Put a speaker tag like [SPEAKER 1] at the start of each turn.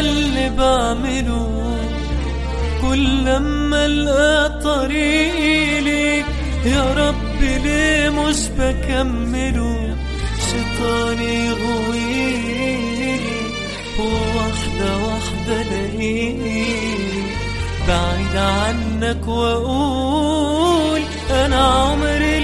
[SPEAKER 1] عاللي بعمله كل لما القى طريقي ليك يا رب ليه مش بكمله شيطاني يغويني وواحدة واحدة لاقيني بعيد عنك واقول انا عمري